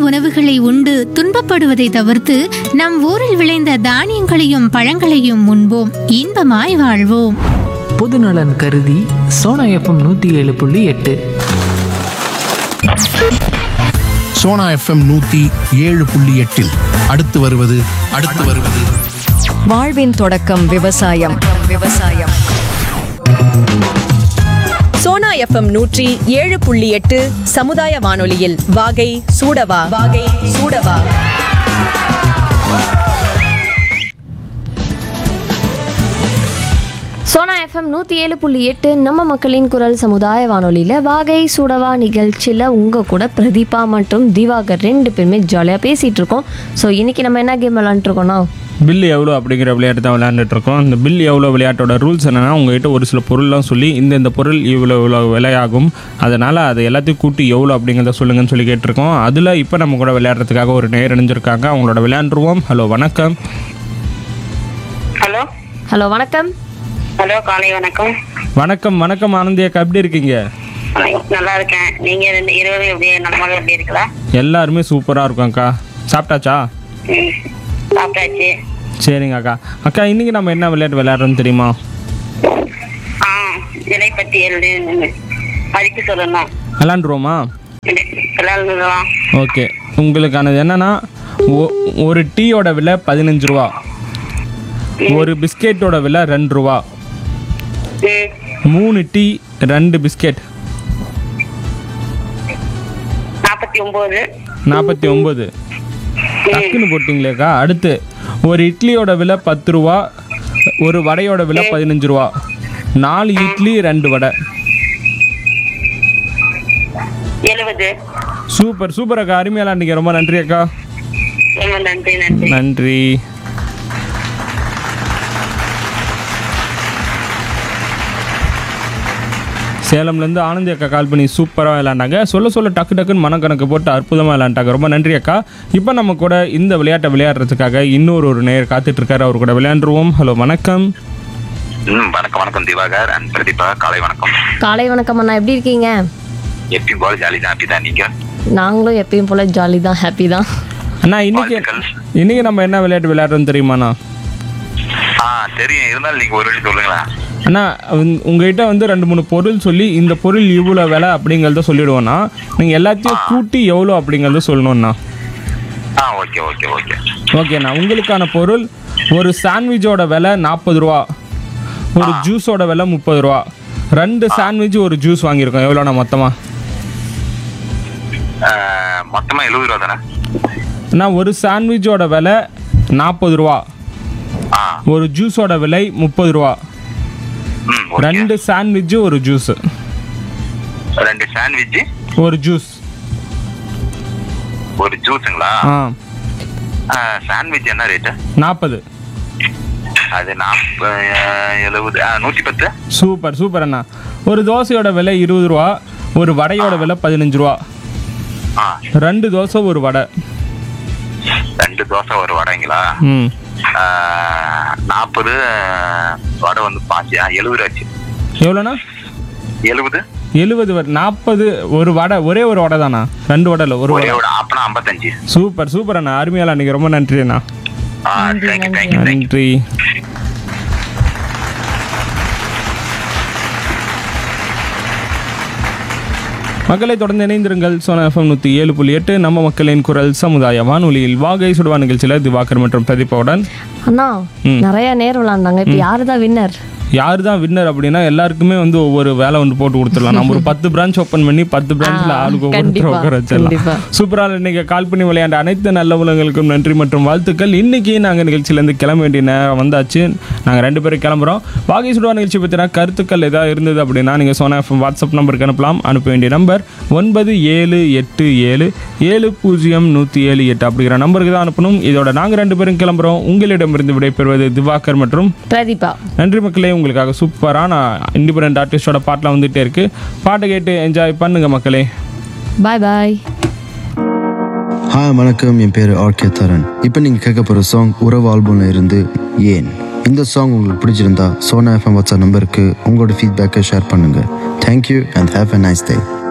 உணவுகளை உண்டு துன்பப்படுவதை தவிர்த்து நம் ஊரில் விளைந்த தானியங்களையும் பழங்களையும் உண்போம் இன்பமாய் வாழ்வோம் பொதுநலன் கருதி சோனா எஃப்எம் நூற்றி ஏழு புள்ளி எட்டு சோனா எஃப்எம் நூத்தி ஏழு புள்ளி எட்டில் அடுத்து வருவது அடுத்து வருவது வாழ்வின் தொடக்கம் விவசாயம் விவசாயம் சோனா எஃப்எம் நூற்றி ஏழு புள்ளி எட்டு சமுதாய வானொலியில் வாகை சூடவா வாகை சூடவா சோனா எஃப்எம் நூற்றி ஏழு புள்ளி எட்டு நம்ம மக்களின் குரல் சமுதாய வானொலியில் வாகை சூடவா நிகழ்ச்சியில் உங்கள் கூட பிரதீபா மற்றும் திவாகர் ரெண்டு பேருமே ஜாலியாக பேசிகிட்டு இருக்கோம் ஸோ இன்றைக்கி நம்ம என்ன கேம் விளாண்டுருக்கோன்னா பில் எவ்வளோ அப்படிங்கிற விளையாட்டு தான் விளையாண்டுட்டு இருக்கோம் இந்த பில் எவ்வளோ விளையாட்டோட ரூல்ஸ் என்னன்னா உங்ககிட்ட ஒரு சில பொருள்லாம் சொல்லி இந்த இந்த பொருள் இவ்வளோ இவ்வளோ விலையாகும் அதனால் அது எல்லாத்தையும் கூட்டி எவ்வளோ அப்படிங்கிறத சொல்லுங்கன்னு சொல்லி கேட்டிருக்கோம் அதில் இப்போ நம்ம கூட விளையாடுறதுக்காக ஒரு நேர் இணைஞ்சிருக்காங்க அவங்களோட விளையாண்டுருவோம் ஹலோ வணக்கம் ஹலோ ஹலோ வணக்கம் ஹலோ காலை வணக்கம் வணக்கம் வணக்கம் ஆனந்தியாக்கா எப்படி இருக்கீங்க நல்லா இருக்கேன் நீங்க ரெண்டு இருபது எப்படி நம்ம எப்படி இருக்கலாம் எல்லாருமே சூப்பராக இருக்கோம்க்கா சாப்பிட்டாச்சா ம் சாப்பிட்டாச்சு சரிங்க அக்கா அக்கா இன்றைக்கி நம்ம என்ன விளையாட்டு விளையாடுறோம்னு தெரியுமா ஆ விலை பத்தி எழுதி மதிப்பு சொல்லணும் விளையாண்டுருவோமா விளையாடலாம் ஓகே உங்களுக்கானது என்னன்னா ஒ- ஒரு டீயோட விலை பதினஞ்சு ரூபா ஒரு பிஸ்கெட்டோட விலை ரெண்டு ரூபா ம் மூணு டீ ரெண்டு பிஸ்கெட் நாற்பத்தி ஒம்பது நாற்பத்தி ஒம்பது டக்குன்னு போட்டிங்களேக்கா அடுத்து ஒரு இட்லியோட விலை பத்து ரூபா ஒரு வடையோட விலை பதினஞ்சு ரூபா நாலு இட்லி ரெண்டு வடை எழுபது சூப்பர் சூப்பர் அக்கா அருமையாக விளாண்டிங்க ரொம்ப நன்றி அக்கா ரொம்ப நன்றி நன்றி நன்றி சேலம்லேருந்து ஆனந்தி அக்கா கால் பண்ணி சூப்பராக விளையாண்டாங்க சொல்ல சொல்ல டக்கு டக்குன்னு மனக்கணக்கு போட்டு அற்புதமாக விளையாண்டாங்க ரொம்ப நன்றி அக்கா இப்போ நம்ம கூட இந்த விளையாட்டை விளையாடுறதுக்காக இன்னொரு ஒரு நேர் காத்துட்டு இருக்காரு அவர் கூட விளையாண்டுருவோம் ஹலோ வணக்கம் ம் வணக்கம் வணக்கம் திவாகர் அண்ட் பிரதீபா காலை வணக்கம் காலை வணக்கம் அண்ணா எப்படி இருக்கீங்க எப்பயும் போல ஜாலி தான் ஹாப்பி தான் நீங்க நாங்களும் எப்பயும் போல் ஜாலி தான் ஹாப்பி தான் அண்ணா இன்னைக்கு வாழ்த்துக்கள். இன்னைக்கு நம்ம என்ன விளையாட்டு விளையாடுறோம் தெரியுமாண்ணா ஆ தெரியும் இருந்தாலும் நீங்க ஒரு வாட்டி சொல்லுங்களேன் அண்ணா உங்க- உங்ககிட்ட வந்து ரெண்டு மூணு பொருள் சொல்லி இந்த பொருள் இவ்வளோ விலை அப்படிங்கிறத சொல்லிடுவோண்ணா நீங்கள் எல்லாத்தையும் கூட்டி எவ்வளோ அப்படிங்கிறத சொல்லணும்ண்ணா ஆ ஓகே ஓகே ஓகே ஓகேண்ணா உங்களுக்கான பொருள் ஒரு சாண்ட்விச்சோட விலை நாற்பது ரூபா ஒரு ஜூஸோட விலை முப்பது ரூபா ரெண்டு சாண்ட்விச் ஒரு ஜூஸ் வாங்கியிருக்கோம் எவ்வளோண்ணா மொத்தமாக ஆ, மொத்தமா எழுபது ரூபா தானே அண்ணா ஒரு சாண்ட்விச்சோட விலை நாற்பது ரூபா ஆ ஒரு ஜூஸோட விலை முப்பது ரூபா ம் ஓகே ரெண்டு சாண்ட்விட்சு ஒரு ஜூஸு ரெண்டு சாண்ட்விச் ஒரு ஜூஸ் ஒரு ஜூஸுங்களா ஆ சாண்ட்விச் என்ன ரேட்டு நாற்பது அது நாற்பது எழுபது ஆ நூற்றி பத்து சூப்பர் சூப்பர் அண்ணா ஒரு தோசையோட விலை இருபது ரூபா ஒரு வடையோட விலை பதினஞ்சு ரூபா ஆ ரெண்டு தோசை ஒரு வடை ரெண்டு தோசை ஒரு வடைங்களா ம் நாற்பது வடை வந்து பாஞ்சு ஆ எழுபது ஆச்சு எவ்வளோண்ணா எழுபது எழுபது நாற்பது ஒரு வடை ஒரே ஒரு வடை தானா ரெண்டு வடை இல்லை ஒரு ஒரே வடை ஒரு அப்பனா ஐம்பத்தஞ்சு சூப்பர் சூப்பர் அண்ணா அருமையால அன்றைக்கி ரொம்ப நன்றி அண்ணா ஆ தேங்க்யூ தேங்க்யூ தேங்க்யூ நன்றி மக்களை தொடர்ந்து இணைந்திருங்கள் சோனா எஃப்எம் நூற்றி ஏழு புள்ளி எட்டு நம்ம மக்களின் குரல் சமுதாய வானொலியில் வாகை சுடுவா நிகழ்ச்சியில் திவாகர் மற்றும் பிரதீபாவுடன் அண்ணா நிறைய நேரம் விளாண்டாங்க இப்போ யாரு தான் வின்னர் யார் தான் வின்னர் அப்படின்னா எல்லாருக்குமே வந்து ஒவ்வொரு வேலை வந்து போட்டு கொடுத்துடலாம் நம்ம ஒரு பத்து பிரான்ச் ஓப்பன் பண்ணி பத்து பிரான்ச்ல ஆ, ஆளுக்கு ஒவ்வொருத்தர் கண்டிப்பா, உட்கார கண்டிப்பா. வச்சிடலாம் சூப்பராக இன்னைக்கு கால் பண்ணி விளையாண்ட அனைத்து நல்ல உலகங்களுக்கும் நன்றி மற்றும் வாழ்த்துக்கள் இன்னைக்கு நாங்கள் நிகழ்ச்சியிலேருந்து கிளம்ப வேண்டிய நேரம் வந்தாச்சு நாங்கள் ரெண்டு பேரும் கிளம்புறோம் வாகை சுடுவா நிகழ்ச்சி பற்றின கருத்துக்கள் ஏதாவது இருந்தது அப்படின்னா நீங்கள் சோனா எஃப்எம் வாட்ஸ்அப் நம்பருக்கு அனுப்பலாம் அனுப்ப வேண்டிய நம்பர் ஒன்பது ஏழு எட்டு ஏழு ஏழு பூஜ்ஜியம் நூற்றி ஏழு எட்டு அப்படிங்கிற நம்பருக்கு தான் அனுப்பணும் இதோட நாங்கள் ரெண்டு பேரும் கிளம்புறோம் உங்களிடமிருந்து விடைபெறுவது திவாகர் மற்றும் பிரதீபா நன்றி மக்களே உங்களுக்காக சூப்பரான இண்டிபெண்ட் ஆர்டிஸ்டோட பாட்டெலாம் வந்துட்டே இருக்கு பாட்டை கேட்டு என்ஜாய் பண்ணுங்க மக்களே பாய் பாய் ஹாய் வணக்கம் என் பேர் ஆர்கே தரன் இப்போ நீங்கள் கேட்க போகிற சாங் உறவு ஆல்பம்ல இருந்து ஏன் இந்த சாங் உங்களுக்கு பிடிச்சிருந்தா சோனா எஃப்எம் வாட்ஸ்அப் நம்பருக்கு உங்களோட ஃபீட்பேக்கை ஷேர் பண்ணுங்கள் thank you and have a nice day